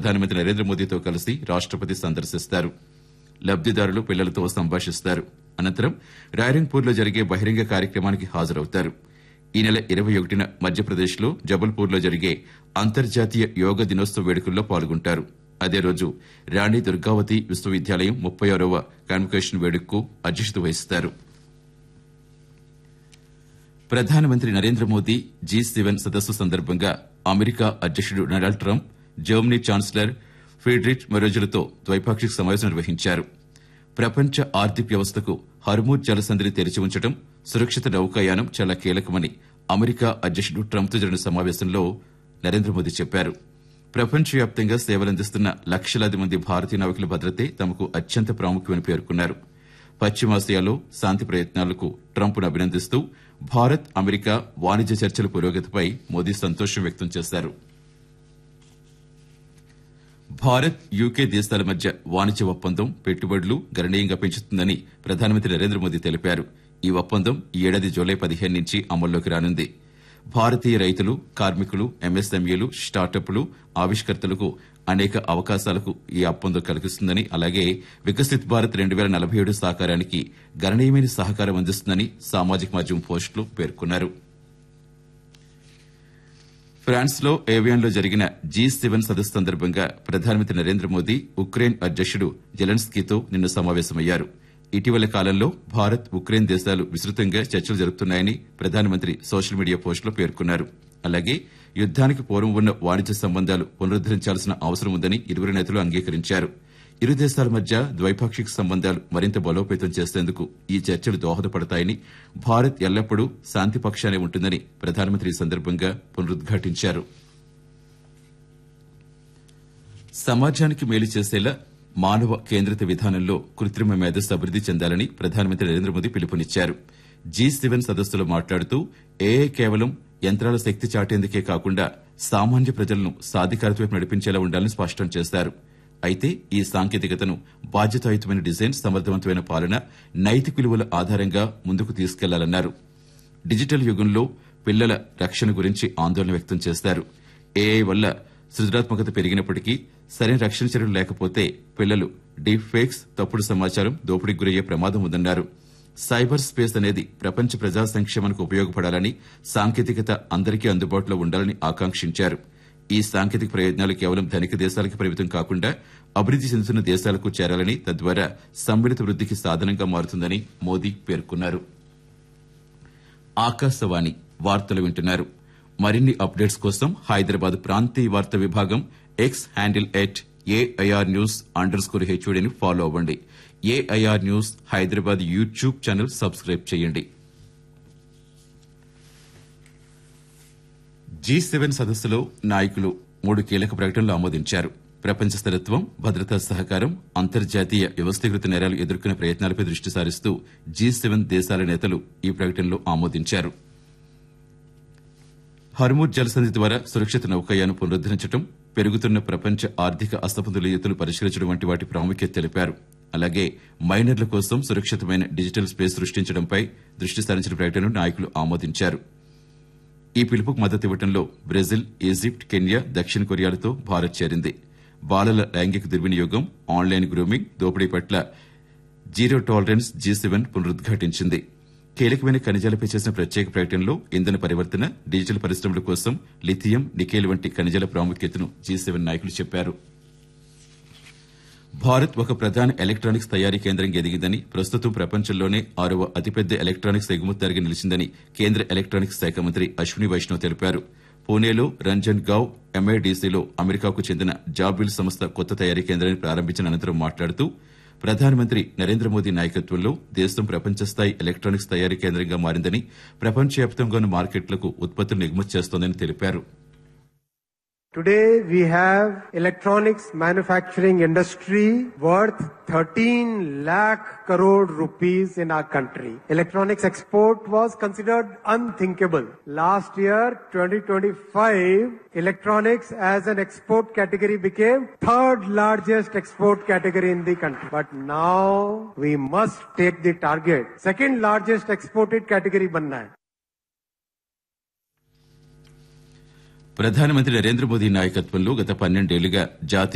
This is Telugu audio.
ప్రధానమంత్రి నరేంద్ర మోదీతో కలిసి రాష్టపతి సందర్శిస్తారు లబ్దిదారులు పిల్లలతో సంభాషిస్తారు అనంతరం రాయరంగ్పూర్లో జరిగే బహిరంగ కార్యక్రమానికి హాజరవుతారు ఈ నెల ఇరవై ఒకటిన మధ్యప్రదేశ్లో జబల్పూర్లో జరిగే అంతర్జాతీయ యోగ దినోత్సవ వేడుకల్లో పాల్గొంటారు అదే రోజు రాణి దుర్గావతి విశ్వవిద్యాలయం ముప్పై ఆరవ కాన్వకేషన్ వేడుకకు అధ్యక్షత వహిస్తారు ప్రధానమంత్రి నరేంద్ర మోదీ జీ సెవెన్ సదస్సు సందర్భంగా అమెరికా అధ్యక్షుడు Donald Trump Germany chancellor Friedrich మెరోజులతో ద్వైపాక్షిక సమావేశం నిర్వహించారు ప్రపంచ ఆర్థిక వ్యవస్థకు హర్మూజ్ జలసంధిని తెరిచి ఉంచడం సురక్షిత నౌకాయానం చాలా కీలకమని అమెరికా అధ్యక్షుడు ట్రంప్తో జరిగిన సమావేశంలో నరేంద్ర మోదీ చెప్పారు ప్రపంచవ్యాప్తంగా సేవలందిస్తున్న లక్షలాది మంది భారతీయ నావికుల భద్రతే తమకు అత్యంత ప్రాముఖ్యమని పేర్కొన్నారు పశ్చిమాసియాలో శాంతి ప్రయత్నాలకు ట్రంప్ను అభినందిస్తూ భారత్ అమెరికా వాణిజ్య చర్చల పురోగతిపై మోదీ సంతోషం వ్యక్తం చేశారు భారత్ యూకే దేశాల మధ్య వాణిజ్య ఒప్పందం పెట్టుబడులు గణనీయంగా పెంచుతుందని ప్రధానమంత్రి నరేంద్ర మోదీ తెలిపారు ఈ ఒప్పందం ఈ ఏడాది జూలై పదిహేను నుంచి అమల్లోకి రానుంది భారతీయ రైతులు కార్మికులు ఎంఎస్ఎంఈలు స్టార్టప్లు ఆవిష్కర్తలకు అనేక అవకాశాలకు ఈ ఒప్పందం కలిగిస్తుందని అలాగే వికసిత్ భారత్ రెండు వేల నలభై ఏడు సహకారానికి గణనీయమైన సహకారం అందిస్తుందని సామాజిక మాధ్యమం పోస్టులు పేర్కొన్నారు ఫ్రాన్స్ లో ఏవియాన్లో జరిగిన జీ సెవెన్ సదస్సు సందర్భంగా ప్రధానమంత్రి నరేంద్ర మోదీ ఉక్రెయిన్ అధ్యక్షుడు జెలెన్స్కీతో నిన్న సమావేశమయ్యారు ఇటీవల కాలంలో భారత్ ఉక్రెయిన్ దేశాలు విస్తృతంగా చర్చలు జరుపుతున్నాయని ప్రధానమంత్రి సోషల్ మీడియా పోస్టులో పేర్కొన్నారు అలాగే యుద్దానికి పూర్వం ఉన్న వాణిజ్య సంబంధాలు పునరుద్దరించాల్సిన అవసరం ఉందని ఇరువురు నేతలు అంగీకరించారు ఇరు దేశాల మధ్య ద్వైపాక్షిక సంబంధాలు మరింత బలోపేతం చేసేందుకు ఈ చర్చలు దోహదపడతాయని భారత్ ఎల్లప్పుడూ శాంతి పక్షానే ఉంటుందని ప్రధానమంత్రి ఈ సందర్భంగా పునరుద్ఘాటించారు సమాజానికి మేలు చేసేలా మానవ కేంద్రిత విధానంలో కృత్రిమ మేధస్సు అభివృద్ది చెందాలని ప్రధానమంత్రి నరేంద్ర మోదీ పిలుపునిచ్చారు జీ సెవెన్ సదస్సులో మాట్లాడుతూ ఏఐ కేవలం యంత్రాల శక్తి చాటేందుకే కాకుండా సామాన్య ప్రజలను సాధికారత వైపు నడిపించేలా ఉండాలని స్పష్టం చేశారు అయితే ఈ సాంకేతికతను బాధ్యతాయుతమైన డిజైన్ సమర్థవంతమైన పాలన నైతిక విలువల ఆధారంగా ముందుకు తీసుకెళ్లాలన్నారు డిజిటల్ యుగంలో పిల్లల రక్షణ గురించి ఆందోళన వ్యక్తం చేశారు ఏఐ వల్ల సృజనాత్మకత పెరిగినప్పటికీ సరైన రక్షణ చర్యలు లేకపోతే పిల్లలు డీప్ ఫేక్స్ తప్పుడు సమాచారం దోపిడీకి గురయ్యే ప్రమాదం ఉందన్నారు సైబర్ స్పేస్ అనేది ప్రపంచ ప్రజా సంక్షేమానికి ఉపయోగపడాలని సాంకేతికత అందరికీ అందుబాటులో ఉండాలని ఆకాంక్షించారు ఈ సాంకేతిక ప్రయోజనాలు కేవలం ధనిక దేశాలకు పరిమితం కాకుండా అభివృద్ది చెందుతున్న దేశాలకు చేరాలని తద్వారా సమ్మిళిత వృద్దికి సాధనంగా మారుతుందని మోదీ పేర్కొన్నారు ఆకాశవాణి వార్తలు వింటున్నారు మరిన్ని అప్డేట్స్ కోసం హైదరాబాద్ ప్రాంతీయ వార్తా విభాగం X handle at AIR news underscore స్కోర్ హెచ్ఓడిని ఫాలో అవ్వండి AIR news Hyderabad YouTube channel subscribe చేయండి జీ సెవెన్ సదస్సులో నాయకులు మూడు కీలక ప్రకటనలు ఆమోదించారు ప్రపంచ స్థిరత్వం భద్రతా సహకారం అంతర్జాతీయ వ్యవస్థీకృత నేరాలు ఎదుర్కొనే ప్రయత్నాలపై దృష్టి సారిస్తూ జీ సెవెన్ దేశాల నేతలు ఈ ప్రకటనలో ఆమోదించారు హర్మూర్ జలసంధి ద్వారా సురక్షిత నౌకాయానం పునరుద్దరించడం పెరుగుతున్న ప్రపంచ ఆర్థిక అసమతుల్యతలు పరిష్కరించడం వంటి వాటి ప్రాముఖ్యత తెలిపారు అలాగే మైనర్ల కోసం సురక్షితమైన డిజిటల్ స్పేస్ సృష్టించడంపై దృష్టి సారించిన ప్రకటనను నాయకులు ఆమోదించారు ఈ పిలుపుకు మద్దతు ఇవ్వడంలో బ్రెజిల్ ఈజిప్ట్ కెన్యా దక్షిణ కొరియాలతో భారత్ చేరింది బాలల లైంగిక దుర్వినియోగం ఆన్లైన్ గ్రూమింగ్ దోపిడీ పట్ల జీరో టాలరెన్స్ జీ సెవెన్ పునరుద్ఘాటించింది కీలకమైన ఖనిజాలపై చేసిన ప్రత్యేక ప్రకటనలో ఇంధన పరివర్తన డిజిటల్ పరిశ్రమల కోసం లిథియం నికేల్ వంటి ఖనిజాల ప్రాముఖ్యతను జీ సెవెన్ నాయకులు చెప్పారు భారత్ ఒక ప్రధాన ఎలక్ట్రానిక్స్ తయారీ కేంద్రంగా ఎదిగిందని ప్రస్తుతం ప్రపంచంలోనే ఆరవ అతిపెద్ద ఎలక్ట్రానిక్స్ ఎగుమతిదారుగా నిలిచిందని కేంద్ర ఎలక్ట్రానిక్స్ శాఖ మంత్రి అశ్విని వైష్ణవ్ తెలిపారు పూణేలో రంజన్ గావ్ ఎంఐడిసిలో అమెరికాకు చెందిన జాబిల్ సంస్థ కొత్త తయారీ కేంద్రాన్ని ప్రారంభించిన అనంతరం మాట్లాడుతూ ప్రధానమంత్రి నరేంద్ర మోదీ నాయకత్వంలో దేశం ప్రపంచ స్థాయి ఎలక్ట్రానిక్స్ తయారీ కేంద్రంగా మారిందని ప్రపంచవ్యాప్తంగా ఉన్న మార్కెట్లకు ఉత్పత్తులను ఎగుమతి చేస్తోందని తెలిపారు Today we have electronics manufacturing industry worth 13 lakh crore rupees in our country. Electronics export was considered unthinkable. Last year, 2025, electronics as an export category became third largest export category in the country. But now we must take the target. Second largest exported category banna hai. ప్రధానమంత్రి నరేంద్ర మోదీ నాయకత్వంలో గత పన్నెండేళ్లుగా జాతీయ